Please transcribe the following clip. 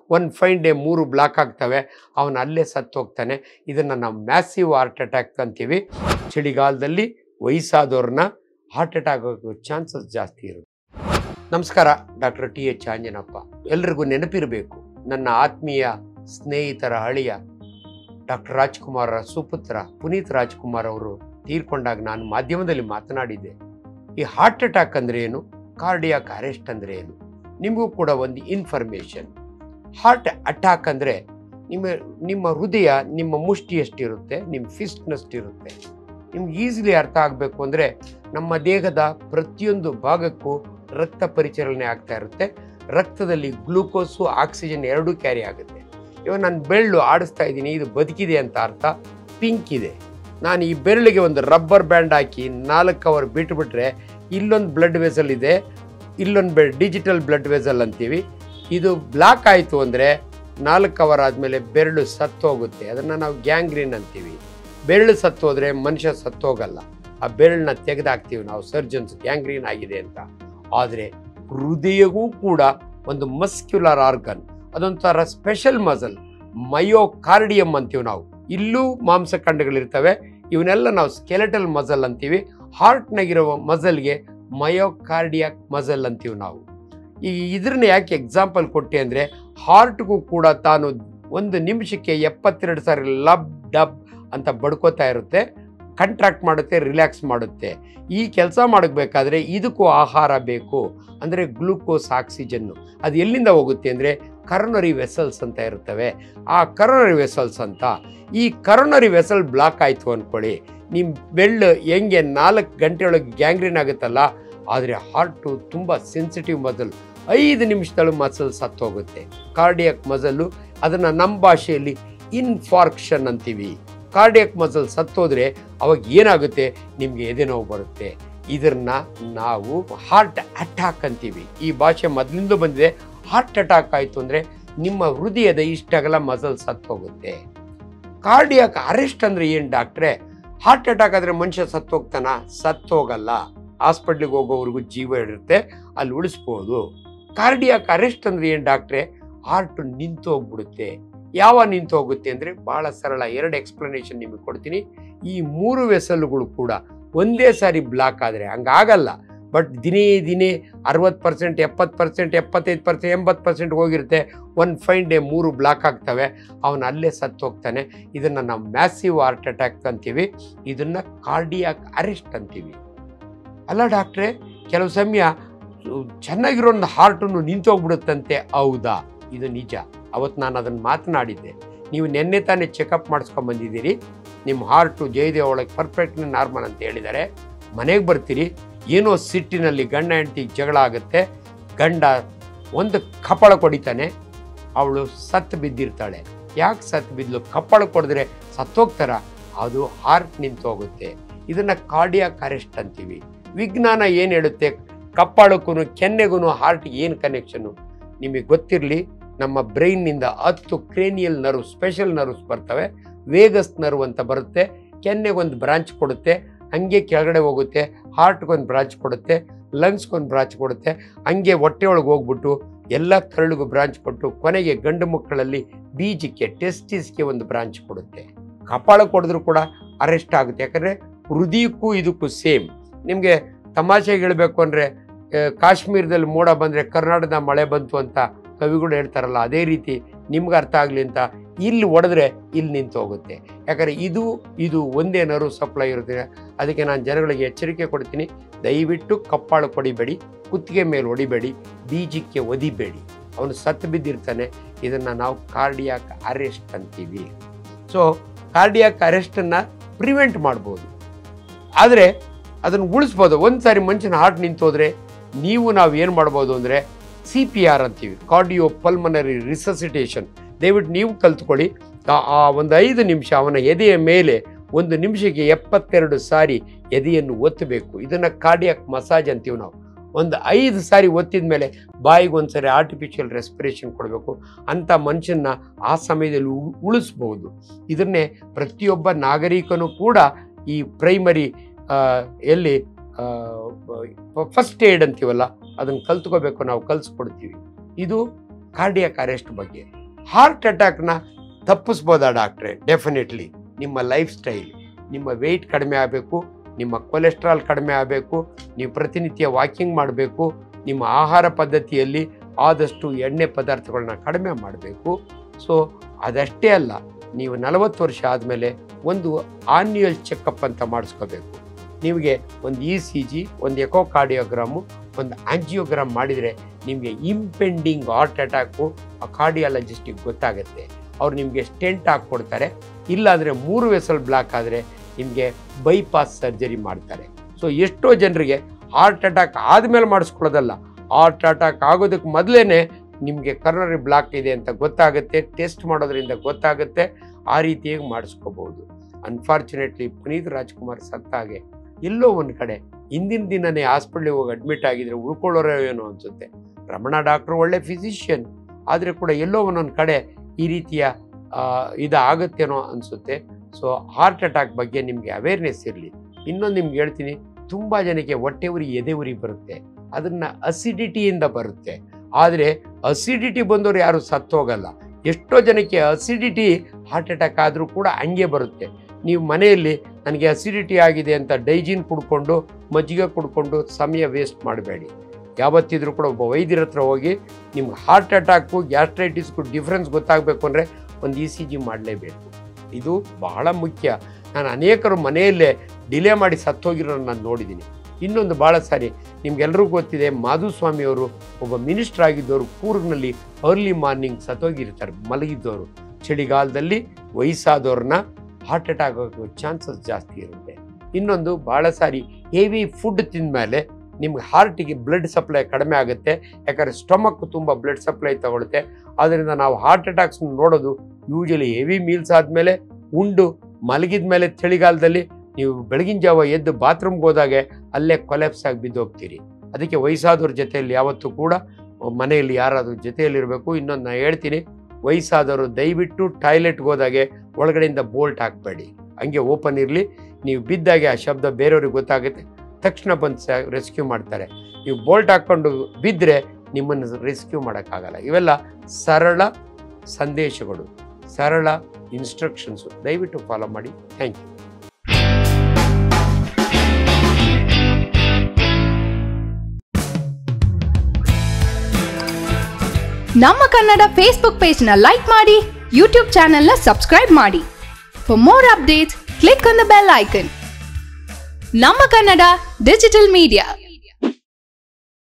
one fine day ಮೂರು block ಆಗ್ತವೆ ಅವನು ಅಲ್ಲೇ ಸತ್ತು ಹೋಗ್ತಾನೆ ಇದನ್ನು ನಾವು ಮ್ಯಾಸಿವ್ ಹಾರ್ಟ್ ಅಟ್ಯಾಕ್ ಅಂತೀವಿ ಚಳಿಗಾಲದಲ್ಲಿ ವಯಸ್ಸಾದವ್ರನ್ನ ಹಾರ್ಟ್ ಅಟ್ಯಾಕ್ ಆಗೋ ಚಾನ್ಸಸ್ ಜಾಸ್ತಿ ಇರುತ್ತೆ ನಮಸ್ಕಾರ ಡಾಕ್ಟರ್ ಟಿ ಎಚ್ ಆಂಜನಪ್ಪ ಎಲ್ರಿಗೂ ನೆನಪಿರಬೇಕು ನನ್ನ ಆತ್ಮೀಯ ಸ್ನೇಹಿತರ ಹಳಿಯ ಡಾಕ್ಟರ್ ರಾಜ್ಕುಮಾರ್ ಸುಪುತ್ರ ಪುನೀತ್ ರಾಜ್ಕುಮಾರ್ ಅವರು ತೀರ್ಕೊಂಡಾಗ ನಾನು ಮಾಧ್ಯಮದಲ್ಲಿ ಮಾತನಾಡಿದ್ದೆ ಈ ಹಾರ್ಟ್ ಅಟ್ಯಾಕ್ ಅಂದರೆ ಏನು ಕಾರ್ಡಿಯಾಕ್ ಅರೆಸ್ಟ್ ಅಂದರೆ ಏನು ನಿಮಗೂ ಕೂಡ ಒಂದು ಇನ್ಫಾರ್ಮೇಷನ್ ಹಾರ್ಟ್ ಅಟ್ಯಾಕ್ ಅಂದರೆ ನಿಮ್ಮ ನಿಮ್ಮ ಹೃದಯ ನಿಮ್ಮ ಮುಷ್ಟಿ ಎಷ್ಟಿರುತ್ತೆ ನಿಮ್ಮ ಫಿಸ್ಟ್ನಷ್ಟಿರುತ್ತೆ ನಿಮ್ಗೆ ಈಸಿಲಿ ಅರ್ಥ ಆಗಬೇಕು ಅಂದರೆ ನಮ್ಮ ದೇಹದ ಪ್ರತಿಯೊಂದು ಭಾಗಕ್ಕೂ ರಕ್ತ ಪರಿಚಲನೆ ಆಗ್ತಾ ಇರುತ್ತೆ ರಕ್ತದಲ್ಲಿ ಗ್ಲೂಕೋಸು ಆಕ್ಸಿಜನ್ ಎರಡೂ ಕ್ಯಾರಿ ಆಗುತ್ತೆ ಇವಾಗ ನಾನು ಬೆರಳು ಆಡಿಸ್ತಾ ಇದ್ದೀನಿ ಇದು ಬದುಕಿದೆ ಅಂತ ಅರ್ಥ ಪಿಂಕ್ ಇದೆ ನಾನು ಈ ಬೆರಳಿಗೆ ಒಂದು ರಬ್ಬರ್ ಬ್ಯಾಂಡ್ ಹಾಕಿ ನಾಲ್ಕು ಅವರ್ ಬಿಟ್ಬಿಟ್ರೆ ಇಲ್ಲೊಂದು ಬ್ಲಡ್ ವೆಸಲ್ ಇದೆ ಇಲ್ಲೊಂದು ಬೆ ಡಿಜಿಟಲ್ ಬ್ಲಡ್ ವೆಸಲ್ ಅಂತೀವಿ ಇದು ಬ್ಲಾಕ್ ಆಯಿತು ಅಂದರೆ ನಾಲ್ಕು ಅವರ್ ಆದಮೇಲೆ ಬೆರಳು ಸತ್ತೋಗುತ್ತೆ ಅದನ್ನು ನಾವು ಗ್ಯಾಂಗ್ರೀನ್ ಅಂತೀವಿ ಬೆರಳು ಸತ್ತೋದ್ರೆ ಮನುಷ್ಯ ಸತ್ತೋಗಲ್ಲ ಆ ಬೆರಳನ್ನ ತೆಗೆದಾಕ್ತೀವಿ ನಾವು ಸರ್ಜನ್ಸ್ ಗ್ಯಾಂಗ್ರೀನ್ ಆಗಿದೆ ಅಂತ ಆದರೆ ಹೃದಯಗೂ ಕೂಡ ಒಂದು ಮಸ್ಕ್ಯುಲರ್ ಆರ್ಗನ್ ಅದೊಂಥರ ಸ್ಪೆಷಲ್ ಮಸಲ್ ಮಯೋಕಾರ್ಡಿಯಂ ಅಂತೀವಿ ನಾವು ಇಲ್ಲೂ ಮಾಂಸಖಂಡಗಳಿರ್ತವೆ ಇವನ್ನೆಲ್ಲ ನಾವು ಸ್ಕೆಲೆಟಲ್ ಮಸಲ್ ಅಂತೀವಿ ಹಾರ್ಟ್ನಾಗಿರೋ ಮಸಲ್ಗೆ ಮಯೋಕಾರ್ಡಿಯಾಕ್ ಮಸಲ್ ಅಂತೀವಿ ನಾವು ಈ ಇದ್ರನ್ನ ಯಾಕೆ ಎಕ್ಸಾಂಪಲ್ ಕೊಟ್ಟೆ ಅಂದರೆ ಹಾರ್ಟ್ಗೂ ಕೂಡ ತಾನು ಒಂದು ನಿಮಿಷಕ್ಕೆ ಎಪ್ಪತ್ತೆರಡು ಸಾರಿ ಲಬ್ ಡಬ್ ಅಂತ ಬಡ್ಕೋತಾ ಇರುತ್ತೆ ಕಂಟ್ರಾಕ್ಟ್ ಮಾಡುತ್ತೆ ರಿಲ್ಯಾಕ್ಸ್ ಮಾಡುತ್ತೆ ಈ ಕೆಲಸ ಮಾಡಬೇಕಾದ್ರೆ ಇದಕ್ಕೂ ಆಹಾರ ಬೇಕು ಅಂದರೆ ಗ್ಲೂಕೋಸ್ ಆಕ್ಸಿಜನ್ನು ಅದು ಎಲ್ಲಿಂದ ಹೋಗುತ್ತೆ ಅಂದರೆ ಕರೋನರಿ ವೆಸಲ್ಸ್ ಅಂತ ಇರ್ತವೆ ಆ ಕರೋನರಿ ವೆಸಲ್ಸ್ ಅಂತ ಈ ಕರೋನರಿ ವೆಸಲ್ ಬ್ಲಾಕ್ ಆಯಿತು ಅಂದ್ಕೊಳ್ಳಿ ನಿಮ್ಮ ಬೆಳ್ಳು ಹೆಂಗೆ ನಾಲ್ಕು ಗಂಟೆಯೊಳಗೆ ಗ್ಯಾಂಗ್ರೀನ್ ಆಗುತ್ತಲ್ಲ ಆದರೆ ಹಾರ್ಟು ತುಂಬ ಸೆನ್ಸಿಟಿವ್ ಮಸಲ್ ಐದು ನಿಮಿಷದಳು ಮಸಲ್ ಸತ್ತೋಗುತ್ತೆ ಕಾರ್ಡಿಯಕ್ ಮಸಲ್ಲು ಅದನ್ನು ನಮ್ಮ ಭಾಷೆಯಲ್ಲಿ ಇನ್ಫಾರ್ಕ್ಷನ್ ಅಂತೀವಿ ಕಾರ್ಡಿಯಕ್ ಮಸಲ್ ಸತ್ತೋದ್ರೆ ಅವಾಗ ಏನಾಗುತ್ತೆ ನಿಮಗೆ ಎದೆನೋವು ಬರುತ್ತೆ ಇದನ್ನ ನಾವು ಹಾರ್ಟ್ ಅಟ್ಯಾಕ್ ಅಂತೀವಿ ಈ ಭಾಷೆ ಮೊದಲಿಂದ ಬಂದಿದೆ ಹಾರ್ಟ್ ಅಟ್ಯಾಕ್ ಆಯಿತು ಅಂದರೆ ನಿಮ್ಮ ಹೃದಯದ ಇಷ್ಟಗಲ ಮಸಲ್ ಸತ್ತೋಗುತ್ತೆ ಕಾರ್ಡಿಯಾಕ್ ಅರೆಸ್ಟ್ ಅಂದರೆ ಏನು ಡಾಕ್ಟ್ರೆ ಹಾರ್ಟ್ ಅಟ್ಯಾಕ್ ಆದರೆ ಮನುಷ್ಯ ಸತ್ತೋಗ್ತಾನ ಸತ್ತೋಗಲ್ಲ ಹಾಸ್ಪಿಟ್ಲಿಗೆ ಹೋಗೋವರೆಗೂ ಜೀವ ಇರುತ್ತೆ ಅಲ್ಲಿ ಉಳಿಸ್ಬೋದು ಕಾರ್ಡಿಯಾಕ್ ಅರೆಸ್ಟ್ ಅಂದರೆ ಏನು ಡಾಕ್ಟ್ರೆ ಹಾರ್ಟ್ ನಿಂತು ಹೋಗ್ಬಿಡುತ್ತೆ ಯಾವ ನಿಂತು ಹೋಗುತ್ತೆ ಅಂದರೆ ಭಾಳ ಸರಳ ಎರಡು ಎಕ್ಸ್ಪ್ಲನೇಷನ್ ನಿಮಗೆ ಕೊಡ್ತೀನಿ ಈ ಮೂರು ವೆಸಲ್ಗಳು ಕೂಡ ಒಂದೇ ಸಾರಿ ಬ್ಲಾಕ್ ಆದರೆ ಹಂಗಾಗಲ್ಲ ಬಟ್ ದಿನೇ ದಿನೇ ಅರವತ್ತು ಪರ್ಸೆಂಟ್ ಎಪ್ಪತ್ತು ಪರ್ಸೆಂಟ್ ಎಪ್ಪತ್ತೈದು ಪರ್ಸೆಂಟ್ ಎಂಬತ್ತು ಪರ್ಸೆಂಟ್ ಹೋಗಿರುತ್ತೆ ಒನ್ ಫೈನ್ ಡೇ ಮೂರು ಬ್ಲಾಕ್ ಆಗ್ತವೆ ಅವನು ಅಲ್ಲೇ ಸತ್ತು ಹೋಗ್ತಾನೆ ಇದನ್ನು ನಾವು ಮ್ಯಾಸಿವ್ ಹಾರ್ಟ್ ಅಟ್ಯಾಕ್ ಅಂತೀವಿ ಇದನ್ನು ಕಾರ್ಡಿಯಾಕ್ ಅರೆಸ್ಟ್ ಅಂತೀವಿ ಅಲ್ಲ ಡಾಕ್ಟ್ರೆ ಕೆಲವು ಸಮಯ ಚೆನ್ನಾಗಿರೋ ಒಂದು ಹಾರ್ಟನ್ನು ನಿಂತೋಗ್ಬಿಡುತ್ತಂತೆ ಹೌದಾ ಇದು ನಿಜ ಅವತ್ತು ನಾನು ಅದನ್ನು ಮಾತನಾಡಿದ್ದೆ ನೀವು ನಿನ್ನೆ ತಾನೇ ಚೆಕಪ್ ಮಾಡಿಸ್ಕೊಂಡ್ ಬಂದಿದ್ದೀರಿ ನಿಮ್ಮ ಹಾರ್ಟು ಜಯದೇವ ಒಳಗೆ ಪರ್ಫೆಕ್ಟ್ಲಿ ನಾರ್ಮಲ್ ಅಂತ ಹೇಳಿದ್ದಾರೆ ಮನೆಗೆ ಬರ್ತೀರಿ ಏನೋ ಸಿಟ್ಟಿನಲ್ಲಿ ಗಂಡ ಹೆಂಡತಿ ಜಗಳ ಆಗುತ್ತೆ ಗಂಡ ಒಂದು ಕಪಾಳ ಕೊಡಿತಾನೆ ಅವಳು ಸತ್ತು ಬಿದ್ದಿರ್ತಾಳೆ ಯಾಕೆ ಸತ್ತು ಬಿದ್ಲು ಕಪಾಳ ಕೊಡಿದ್ರೆ ಸತ್ತೋಗ್ತಾರ ಅದು ಹಾರ್ಟ್ ನಿಂತು ಹೋಗುತ್ತೆ ಇದನ್ನು ಕಾರ್ಡಿಯಾಕ್ ಅರೆಸ್ಟ್ ಅಂತೀವಿ ವಿಜ್ಞಾನ ಏನು ಹೇಳುತ್ತೆ ಕಪ್ಪಾಳಕ್ಕೂ ಕೆನ್ನೆಗೂ ಹಾರ್ಟ್ಗೆ ಏನು ಕನೆಕ್ಷನು ನಿಮಗೆ ಗೊತ್ತಿರಲಿ ನಮ್ಮ ಬ್ರೈನ್ನಿಂದ ಹತ್ತು ಕ್ರೇನಿಯಲ್ ನರ್ವ್ ಸ್ಪೆಷಲ್ ನರ್ವ್ಸ್ ಬರ್ತವೆ ವೇಗಸ್ ನರ್ವ್ ಅಂತ ಬರುತ್ತೆ ಕೆನ್ನೆಗೊಂದು ಬ್ರಾಂಚ್ ಕೊಡುತ್ತೆ ಹಂಗೆ ಕೆಳಗಡೆ ಹೋಗುತ್ತೆ ಹಾರ್ಟ್ಗೊಂದು ಬ್ರಾಂಚ್ ಕೊಡುತ್ತೆ ಲಂಗ್ಸ್ಗೊಂದು ಬ್ರಾಂಚ್ ಕೊಡುತ್ತೆ ಹಂಗೆ ಹೊಟ್ಟೆ ಒಳಗೆ ಹೋಗ್ಬಿಟ್ಟು ಎಲ್ಲ ಕರಳಿಗೂ ಬ್ರಾಂಚ್ ಕೊಟ್ಟು ಕೊನೆಗೆ ಗಂಡು ಮಕ್ಕಳಲ್ಲಿ ಬೀಜಕ್ಕೆ ಟೆಸ್ಟಿಸ್ಗೆ ಒಂದು ಬ್ರಾಂಚ್ ಕೊಡುತ್ತೆ ಕಪಾಳ ಕೊಡಿದ್ರು ಕೂಡ ಅರೆಸ್ಟ್ ಆಗುತ್ತೆ ಯಾಕಂದರೆ ಹೃದಯಕ್ಕೂ ಇದಕ್ಕೂ ಸೇಮ್ ನಿಮಗೆ ತಮಾಷೆಗೆ ಹೇಳಬೇಕು ಅಂದರೆ ಕಾಶ್ಮೀರದಲ್ಲಿ ಮೋಡ ಬಂದರೆ ಕರ್ನಾಟಕದ ಮಳೆ ಬಂತು ಅಂತ ಕವಿಗಳು ಹೇಳ್ತಾರಲ್ಲ ಅದೇ ರೀತಿ ನಿಮ್ಗೆ ಅರ್ಥ ಆಗಲಿ ಅಂತ ಇಲ್ಲಿ ಹೊಡೆದ್ರೆ ಇಲ್ಲಿ ನಿಂತು ಹೋಗುತ್ತೆ ಯಾಕಂದರೆ ಇದು ಇದು ಒಂದೇ ನರು ಸಪ್ಲೈ ಇರುತ್ತೆ ಅದಕ್ಕೆ ನಾನು ಜನಗಳಿಗೆ ಎಚ್ಚರಿಕೆ ಕೊಡ್ತೀನಿ ದಯವಿಟ್ಟು ಕಪ್ಪಾಳ ಕೊಡಿಬೇಡಿ ಕುತ್ತಿಗೆ ಮೇಲೆ ಹೊಡಿಬೇಡಿ ಬೀಜಕ್ಕೆ ಒದಿಬೇಡಿ ಅವನು ಸತ್ತು ಬಿದ್ದಿರ್ತಾನೆ ಇದನ್ನು ನಾವು ಕಾರ್ಡಿಯಾಕ್ ಅರೆಸ್ಟ್ ಅಂತೀವಿ ಸೊ ಕಾರ್ಡಿಯಾಕ್ ಅರೆಸ್ಟನ್ನು ಪ್ರಿವೆಂಟ್ ಮಾಡ್ಬೋದು ಆದರೆ ಅದನ್ನು ಉಳಿಸ್ಬೋದು ಒಂದು ಸಾರಿ ಮನುಷ್ಯನ ಹಾರ್ಟ್ ನಿಂತೋದ್ರೆ ನೀವು ನಾವು ಏನು ಮಾಡ್ಬೋದು ಅಂದರೆ ಸಿ ಪಿ ಆರ್ ಅಂತೀವಿ ಕಾರ್ಡಿಯೋ ಪಲ್ಮನರಿ ರಿಸಸಿಟೇಷನ್ ದಯವಿಟ್ಟು ನೀವು ಕಲ್ತ್ಕೊಳ್ಳಿ ಆ- ಆ ಒಂದು ಐದು ನಿಮಿಷ ಅವನ ಎದೆಯ ಮೇಲೆ ಒಂದು ನಿಮಿಷಕ್ಕೆ ಎಪ್ಪತ್ತೆರಡು ಸಾರಿ ಎದೆಯನ್ನು ಒತ್ತಬೇಕು ಇದನ್ನು ಕಾರ್ಡಿಯಾಕ್ ಮಸಾಜ್ ಅಂತೀವಿ ನಾವು ಒಂದು ಐದು ಸಾರಿ ಒತ್ತಿದ ಮೇಲೆ ಬಾಯಿಗೆ ಒಂದು ಸಾರಿ ಆರ್ಟಿಫಿಷಿಯಲ್ ರೆಸ್ಪಿರೇಷನ್ ಕೊಡಬೇಕು ಅಂಥ ಮನುಷ್ಯನ ಆ ಸಮಯದಲ್ಲಿ ಉ- ಉಳಿಸ್ಬೋದು ಇದನ್ನೇ ಪ್ರತಿಯೊಬ್ಬ ನಾಗರಿಕನೂ ಕೂಡ ಈ ಪ್ರೈಮರಿ ಎಲ್ಲಿ ಫಸ್ಟ್ ಏಡ್ ಅಂತೀವಲ್ಲ ಅದನ್ನು ಕಲ್ತ್ಕೋಬೇಕು ನಾವು ಕಲಿಸ್ಕೊಡ್ತೀವಿ ಇದು ಕಾರ್ಡಿಯಕ್ ಅರೆಸ್ಟ್ ಬಗ್ಗೆ ಹಾರ್ಟ್ ಅಟ್ಯಾಕ್ನ ತಪ್ಪಿಸ್ಬೋದಾ ಡಾಕ್ಟ್ರೆ ಡೆಫಿನೆಟ್ಲಿ ನಿಮ್ಮ ಲೈಫ್ ಸ್ಟೈಲ್ ನಿಮ್ಮ ವೆಯ್ಟ್ ಕಡಿಮೆ ಆಗಬೇಕು ನಿಮ್ಮ ಕೊಲೆಸ್ಟ್ರಾಲ್ ಕಡಿಮೆ ಆಗಬೇಕು ನೀವು ಪ್ರತಿನಿತ್ಯ ವಾಕಿಂಗ್ ಮಾಡಬೇಕು ನಿಮ್ಮ ಆಹಾರ ಪದ್ಧತಿಯಲ್ಲಿ ಆದಷ್ಟು ಎಣ್ಣೆ ಪದಾರ್ಥಗಳನ್ನ ಕಡಿಮೆ ಮಾಡಬೇಕು ಸೊ ಅದಷ್ಟೇ ಅಲ್ಲ ನೀವು ನಲವತ್ತು ವರ್ಷ ಆದಮೇಲೆ ಒಂದು ಆನ್ಯುಯಲ್ ಚೆಕಪ್ ಅಂತ ಮಾಡಿಸ್ಕೋಬೇಕು ನಿಮಗೆ ಒಂದು ಇ ಸಿ ಜಿ ಒಂದು ಎಕೋಕಾರ್ಡಿಯೋಗ್ರಾಮು ಒಂದು ಆಂಜಿಯೋಗ್ರಾಮ್ ಮಾಡಿದರೆ ನಿಮಗೆ ಇಂಪೆಂಡಿಂಗ್ ಹಾರ್ಟ್ ಅಟ್ಯಾಕು ಆ ಕಾರ್ಡಿಯಾಲಜಿಸ್ಟಿಗೆ ಗೊತ್ತಾಗುತ್ತೆ ಅವ್ರು ನಿಮಗೆ ಸ್ಟೆಂಟ್ ಹಾಕ್ಕೊಡ್ತಾರೆ ಇಲ್ಲಾಂದರೆ ಮೂರು ವೆಸಲ್ ಬ್ಲಾಕ್ ಆದರೆ ನಿಮಗೆ ಬೈಪಾಸ್ ಸರ್ಜರಿ ಮಾಡ್ತಾರೆ ಸೊ ಎಷ್ಟೋ ಜನರಿಗೆ ಹಾರ್ಟ್ ಅಟ್ಯಾಕ್ ಆದಮೇಲೆ ಮಾಡಿಸ್ಕೊಳ್ಳೋದಲ್ಲ ಹಾರ್ಟ್ ಅಟ್ಯಾಕ್ ಆಗೋದಕ್ಕೆ ಮೊದಲೇ ನಿಮಗೆ ಕರ್ನರಿ ಬ್ಲಾಕ್ ಇದೆ ಅಂತ ಗೊತ್ತಾಗುತ್ತೆ ಟೆಸ್ಟ್ ಮಾಡೋದ್ರಿಂದ ಗೊತ್ತಾಗುತ್ತೆ ಆ ರೀತಿಯಾಗಿ ಮಾಡಿಸ್ಕೋಬಹುದು ಅನ್ಫಾರ್ಚುನೇಟ್ಲಿ ಪುನೀತ್ ರಾಜ್ಕುಮಾರ್ ಸತ್ತಾಗೆ ಎಲ್ಲೋ ಒಂದು ಕಡೆ ಹಿಂದಿನ ದಿನನೇ ಹಾಸ್ಪಿಟ್ಲಿಗೆ ಹೋಗಿ ಅಡ್ಮಿಟ್ ಆಗಿದ್ರೆ ಉಳ್ಕೊಳ್ಳೋರೋ ಏನೋ ಅನ್ಸುತ್ತೆ ರಮಣ ಡಾಕ್ಟ್ರು ಒಳ್ಳೆ ಫಿಸಿಷಿಯನ್ ಆದರೆ ಕೂಡ ಎಲ್ಲೋ ಒಂದೊಂದು ಕಡೆ ಈ ರೀತಿಯ ಆ, ಇದು ಆಗುತ್ತೇನೋ ಅನಿಸುತ್ತೆ ಸೊ ಹಾರ್ಟ್ ಅಟ್ಯಾಕ್ ಬಗ್ಗೆ ನಿಮಗೆ ಅವೇರ್ನೆಸ್ ಇರಲಿ ಇನ್ನೊಂದು ನಿಮ್ಗೆ ಹೇಳ್ತೀನಿ ತುಂಬ ಜನಕ್ಕೆ ಹೊಟ್ಟೆ ಉರಿ ಎದೆ ಉರಿ ಬರುತ್ತೆ ಅದನ್ನ ಅಸಿಡಿಟಿಯಿಂದ ಬರುತ್ತೆ ಆದರೆ ಅಸಿಡಿಟಿ ಬಂದವರು ಯಾರು ಸತ್ತೋಗಲ್ಲ ಎಷ್ಟೋ ಜನಕ್ಕೆ ಅಸಿಡಿಟಿ ಹಾರ್ಟ್ ಅಟ್ಯಾಕ್ ಆದರೂ ಕೂಡ ಹಂಗೆ ಬರುತ್ತೆ ನೀವು ಮನೆಯಲ್ಲಿ ನನಗೆ ಅಸಿಡಿಟಿ ಆಗಿದೆ ಅಂತ ಡೈಜಿನ್ ಕುಡ್ಕೊಂಡು ಮಜ್ಜಿಗೆ ಕುಡ್ಕೊಂಡು ಸಮಯ ವೇಸ್ಟ್ ಮಾಡಬೇಡಿ ಯಾವತ್ತಿದ್ರೂ ಕೂಡ ಒಬ್ಬ ವೈದ್ಯರ ಹತ್ರ ಹೋಗಿ ನಿಮ್ಗೆ ಹಾರ್ಟ್ ಅಟ್ಯಾಕು ಗ್ಯಾಸ್ಟ್ರೈಟಿಸ್ಗೂ ಡಿಫ್ರೆನ್ಸ್ ಗೊತ್ತಾಗಬೇಕು ಅಂದರೆ ಒಂದು ಇ ಸಿ ಜಿ ಮಾಡಲೇಬೇಕು ಇದು ಬಹಳ ಮುಖ್ಯ ನಾನು ಅನೇಕರು ಮನೆಯಲ್ಲೇ ಡಿಲೇ ಮಾಡಿ ಸತ್ತೋಗಿರೋರು ನಾನು ನೋಡಿದ್ದೀನಿ ಇನ್ನೊಂದು ಭಾಳ ಸಾರಿ ನಿಮ್ಗೆಲ್ರಿಗೂ ಗೊತ್ತಿದೆ ಮಾಧುಸ್ವಾಮಿಯವರು ಒಬ್ಬ ಮಿನಿಸ್ಟರ್ ಆಗಿದ್ದವರು ಕೂರ್ಗ್ನಲ್ಲಿ ಅರ್ಲಿ ಮಾರ್ನಿಂಗ್ ಸತ್ತೋಗಿರ್ತಾರೆ ಮಲಗಿದ್ದವರು ಚಳಿಗಾಲದಲ್ಲಿ ವಯಸ್ಸಾದವ್ರನ್ನ ಹಾರ್ಟ್ ಅಟ್ಯಾಕ್ ಆಗೋ ಚಾನ್ಸಸ್ ಜಾಸ್ತಿ ಇರುತ್ತೆ ಇನ್ನೊಂದು ಭಾಳ ಸಾರಿ ಹೆವಿ ಫುಡ್ ತಿಂದಮೇಲೆ ನಿಮ್ಗೆ ಹಾರ್ಟಿಗೆ ಬ್ಲಡ್ ಸಪ್ಲೈ ಕಡಿಮೆ ಆಗುತ್ತೆ ಯಾಕಂದರೆ ಸ್ಟಮಕ್ ತುಂಬ ಬ್ಲಡ್ ಸಪ್ಲೈ ತಗೊಳುತ್ತೆ ಆದ್ದರಿಂದ ನಾವು ಹಾರ್ಟ್ ಅಟ್ಯಾಕ್ಸ್ ನೋಡೋದು ಯೂಶಲಿ ಹೆವಿ ಮೀಲ್ಸ್ ಆದಮೇಲೆ ಉಂಡು ಮಲಗಿದ ಮೇಲೆ ಚಳಿಗಾಲದಲ್ಲಿ ನೀವು ಬೆಳಗಿನ ಜಾವ ಎದ್ದು ಬಾತ್ರೂಮ್ಗೆ ಹೋದಾಗೆ ಅಲ್ಲೇ ಕೊಲೆಪ್ಸ್ ಆಗಿ ಬಿದ್ದೋಗ್ತೀರಿ ಅದಕ್ಕೆ ವಯಸ್ಸಾದವ್ರ ಜೊತೆಯಲ್ಲಿ ಯಾವತ್ತೂ ಕೂಡ ಮನೆಯಲ್ಲಿ ಯಾರಾದರೂ ಜೊತೆಯಲ್ಲಿರಬೇಕು ಇನ್ನೊಂದು ನಾನು ಹೇಳ್ತೀನಿ ವಯಸ್ಸಾದವರು ದಯವಿಟ್ಟು ಟಾಯ್ಲೆಟ್ಗೆ ಹೋದಾಗೆ ಒಳಗಡೆಯಿಂದ ಬೋಲ್ಟ್ ಹಾಕಬೇಡಿ ಹಂಗೆ ಓಪನ್ ಇರಲಿ ನೀವು ಬಿದ್ದಾಗೆ ಆ ಶಬ್ದ ಬೇರೆಯವ್ರಿಗೆ ಗೊತ್ತಾಗುತ್ತೆ ತಕ್ಷಣ ಬಂದು ರೆಸ್ಕ್ಯೂ ಮಾಡ್ತಾರೆ ನೀವು ಬೋಲ್ಟ್ ಹಾಕ್ಕೊಂಡು ಬಿದ್ದರೆ ನಿಮ್ಮನ್ನು ರೆಸ್ಕ್ಯೂ ಮಾಡೋಕ್ಕಾಗಲ್ಲ ಇವೆಲ್ಲ ಸರಳ ಸಂದೇಶಗಳು ಸರಳ ಇನ್ಸ್ಟ್ರಕ್ಷನ್ಸು ದಯವಿಟ್ಟು ಫಾಲೋ ಮಾಡಿ ಥ್ಯಾಂಕ್ ಯು ನಮ್ಮ ಕನ್ನಡ ಫೇಸ್ಬುಕ್ ಪೇಜ್ ನ ಲೈಕ್ ಮಾಡಿ ಯೂಟ್ಯೂಬ್ ಚಾನೆಲ್ ನ ಸಬ್ಸ್ಕ್ರೈಬ್ ಮಾಡಿ for more updates click on the bell icon ನಮ್ಮ ಕನ್ನಡ ಡಿಜಿಟಲ್ ಮೀಡಿಯಾ